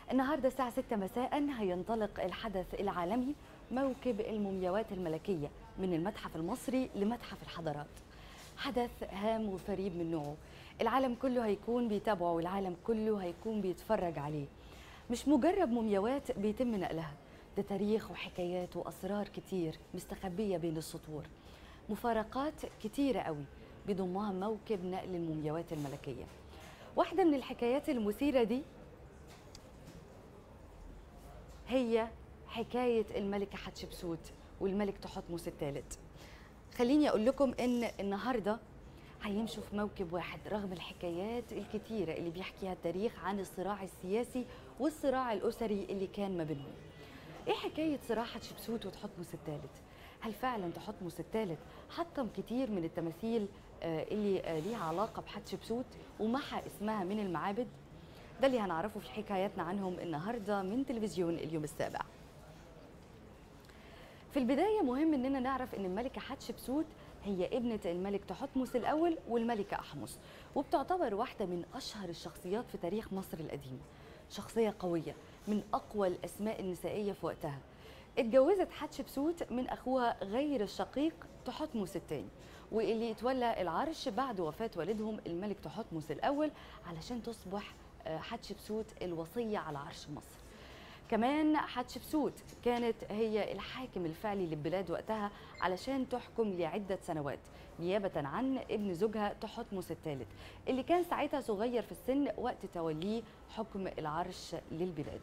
النهارده الساعة 6 مساء هينطلق الحدث العالمي موكب المومياوات الملكية من المتحف المصري لمتحف الحضارات حدث هام وفريد من نوعه العالم كله هيكون بيتابعه والعالم كله هيكون بيتفرج عليه مش مجرد مومياوات بيتم نقلها ده تاريخ وحكايات وأسرار كتير مستخبية بين السطور مفارقات كتيرة قوي بيضمها موكب نقل المومياوات الملكية واحدة من الحكايات المثيرة دي هي حكاية الملكة حتشبسوت والملك تحتمس الثالث خليني أقول لكم إن النهاردة هيمشوا في موكب واحد رغم الحكايات الكتيرة اللي بيحكيها التاريخ عن الصراع السياسي والصراع الأسري اللي كان ما بينهم إيه حكاية صراع حتشبسوت وتحتمس الثالث؟ هل فعلا تحتمس الثالث حطم كتير من التماثيل آه، اللي آه، ليها علاقة بحتشبسوت ومحى اسمها من المعابد؟ ده اللي هنعرفه في حكاياتنا عنهم النهارده من تلفزيون اليوم السابع. في البداية مهم إننا نعرف إن الملكة حتشبسوت هي ابنة الملك تحتمس الأول والملكة أحمس وبتعتبر واحدة من أشهر الشخصيات في تاريخ مصر القديم شخصية قوية من أقوى الأسماء النسائية في وقتها اتجوزت حتشبسوت من أخوها غير الشقيق تحتمس الثاني واللي تولى العرش بعد وفاة والدهم الملك تحتمس الأول علشان تصبح آه، حتشبسوت الوصية على عرش مصر كمان حتشبسوت كانت هي الحاكم الفعلي للبلاد وقتها علشان تحكم لعدة سنوات نيابة عن ابن زوجها تحتمس الثالث اللي كان ساعتها صغير في السن وقت توليه حكم العرش للبلاد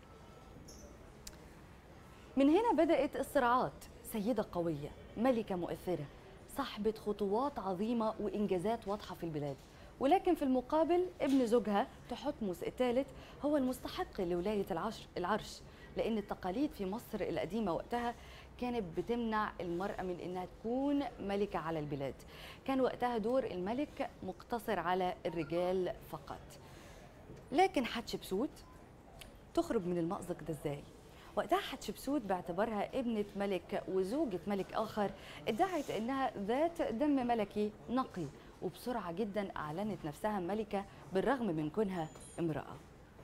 من هنا بدأت الصراعات سيدة قوية ملكة مؤثرة صاحبة خطوات عظيمة وإنجازات واضحة في البلاد ولكن في المقابل ابن زوجها تحتمس الثالث هو المستحق لولاية العرش, العرش لأن التقاليد في مصر القديمة وقتها كانت بتمنع المرأة من إنها تكون ملكة على البلاد كان وقتها دور الملك مقتصر على الرجال فقط لكن حتشبسوت تخرج من المأزق ده ازاي؟ وقتها حتشبسوت باعتبارها ابنة ملك وزوجة ملك آخر ادعت إنها ذات دم ملكي نقي وبسرعة جدا أعلنت نفسها ملكة بالرغم من كونها امرأة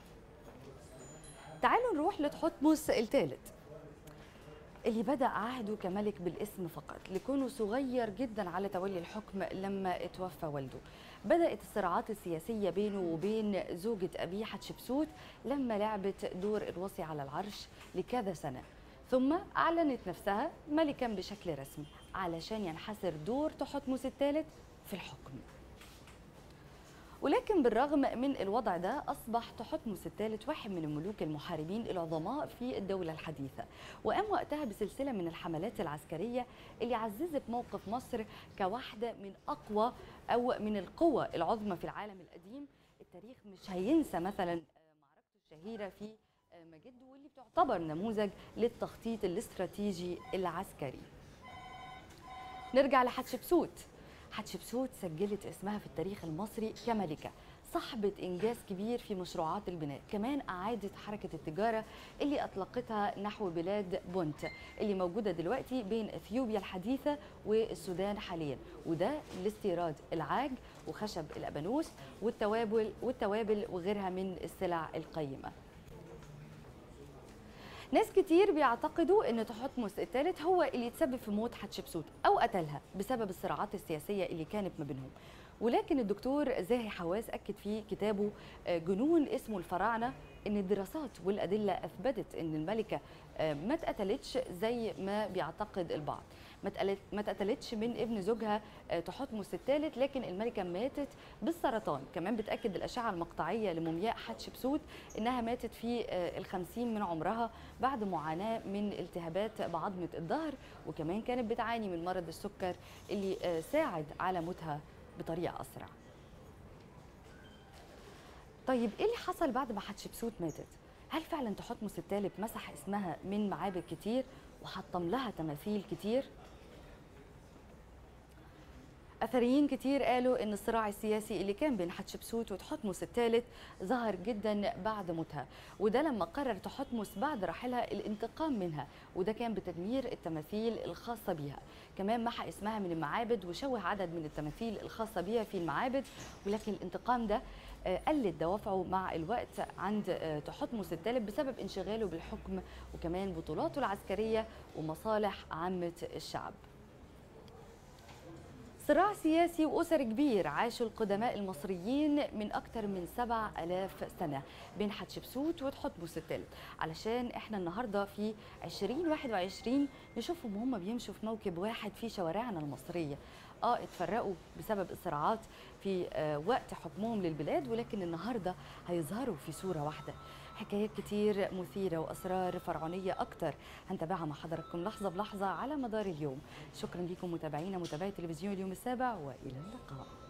تعالوا نروح لتحتمس الثالث اللي بدأ عهده كملك بالاسم فقط لكونه صغير جدا على تولي الحكم لما اتوفى والده بدأت الصراعات السياسية بينه وبين زوجة أبيه حتشبسوت لما لعبت دور الوصي على العرش لكذا سنة ثم أعلنت نفسها ملكا بشكل رسمي علشان ينحسر دور تحتمس الثالث في الحكم ولكن بالرغم من الوضع ده أصبح تحتمس الثالث واحد من الملوك المحاربين العظماء في الدولة الحديثة وقام وقتها بسلسلة من الحملات العسكرية اللي عززت موقف مصر كواحدة من أقوى أو من القوى العظمى في العالم القديم التاريخ مش هينسى مثلا معركته الشهيرة في مجد واللي بتعتبر نموذج للتخطيط الاستراتيجي العسكري نرجع لحتشبسوت حتشبسوت سجلت اسمها في التاريخ المصري كملكة صاحبة إنجاز كبير في مشروعات البناء كمان أعادت حركة التجارة اللي أطلقتها نحو بلاد بونت اللي موجودة دلوقتي بين إثيوبيا الحديثة والسودان حاليا وده لاستيراد العاج وخشب الأبانوس والتوابل والتوابل وغيرها من السلع القيمة ناس كتير بيعتقدوا ان تحتمس الثالث هو اللي تسبب في موت حتشبسوت او قتلها بسبب الصراعات السياسيه اللي كانت ما بينهم ولكن الدكتور زاهي حواس اكد في كتابه جنون اسمه الفراعنه ان الدراسات والادله اثبتت ان الملكه ما اتقتلتش زي ما بيعتقد البعض ما اتقتلتش من ابن زوجها تحتمس الثالث لكن الملكه ماتت بالسرطان كمان بتاكد الاشعه المقطعيه لمومياء حتشبسوت انها ماتت في الخمسين من عمرها بعد معاناه من التهابات بعظمه الظهر وكمان كانت بتعاني من مرض السكر اللي ساعد على موتها بطريقه اسرع طيب ايه اللي حصل بعد ما حتشبسوت ماتت هل فعلا تحتمس الثالث مسح اسمها من معابد كتير وحطم لها تماثيل كتير أثريين كتير قالوا إن الصراع السياسي اللي كان بين حتشبسوت وتحتمس الثالث ظهر جدا بعد موتها وده لما قرر تحتمس بعد رحلها الانتقام منها وده كان بتدمير التماثيل الخاصة بها كمان محى اسمها من المعابد وشوه عدد من التماثيل الخاصة بها في المعابد ولكن الانتقام ده آه، قلت دوافعه مع الوقت عند آه، تحتمس الثالث بسبب انشغاله بالحكم وكمان بطولاته العسكرية ومصالح عامة الشعب صراع سياسي وأسر كبير عاشه القدماء المصريين من أكثر من سبع ألاف سنة بين حتشبسوت وتحتمس الثالث علشان إحنا النهاردة في 2021 نشوفهم هم بيمشوا في موكب واحد في شوارعنا المصرية اه اتفرقوا بسبب الصراعات في آه وقت حكمهم للبلاد ولكن النهارده هيظهروا في صوره واحده حكايات كتير مثيره واسرار فرعونيه اكتر هنتابعها مع حضراتكم لحظه بلحظه على مدار اليوم شكرا لكم متابعينا متابعي تلفزيون اليوم السابع والى اللقاء